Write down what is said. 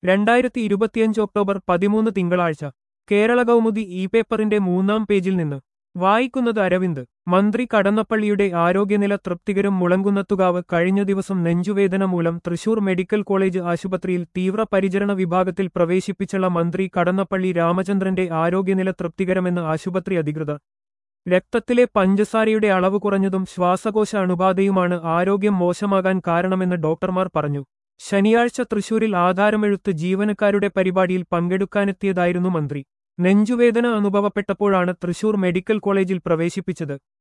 രണ്ടായിരത്തി ഇരുപത്തിയഞ്ച് ഒക്ടോബർ പതിമൂന്ന് തിങ്കളാഴ്ച കേരള കൗമുദി ഇ പേപ്പറിന്റെ മൂന്നാം പേജിൽ നിന്ന് വായിക്കുന്നത് അരവിന്ദ് മന്ത്രി കടന്നപ്പള്ളിയുടെ ആരോഗ്യനില തൃപ്തികരം മുളങ്കുന്നത്തുകാവ് കഴിഞ്ഞ ദിവസം നെഞ്ചുവേദന മൂലം തൃശൂർ മെഡിക്കൽ കോളേജ് ആശുപത്രിയിൽ തീവ്രപരിചരണ വിഭാഗത്തിൽ പ്രവേശിപ്പിച്ചുള്ള മന്ത്രി കടന്നപ്പള്ളി രാമചന്ദ്രന്റെ ആരോഗ്യനില തൃപ്തികരമെന്ന് ആശുപത്രി അധികൃതർ രക്തത്തിലെ പഞ്ചസാരയുടെ അളവ് കുറഞ്ഞതും ശ്വാസകോശ അണുബാധയുമാണ് ആരോഗ്യം മോശമാകാൻ കാരണമെന്ന് ഡോക്ടർമാർ പറഞ്ഞു ശനിയാഴ്ച തൃശൂരിൽ ആധാരമെഴുത്ത് ജീവനക്കാരുടെ പരിപാടിയിൽ പങ്കെടുക്കാനെത്തിയതായിരുന്നു മന്ത്രി നെഞ്ചുവേദന അനുഭവപ്പെട്ടപ്പോഴാണ് തൃശൂർ മെഡിക്കൽ കോളേജിൽ പ്രവേശിപ്പിച്ചത്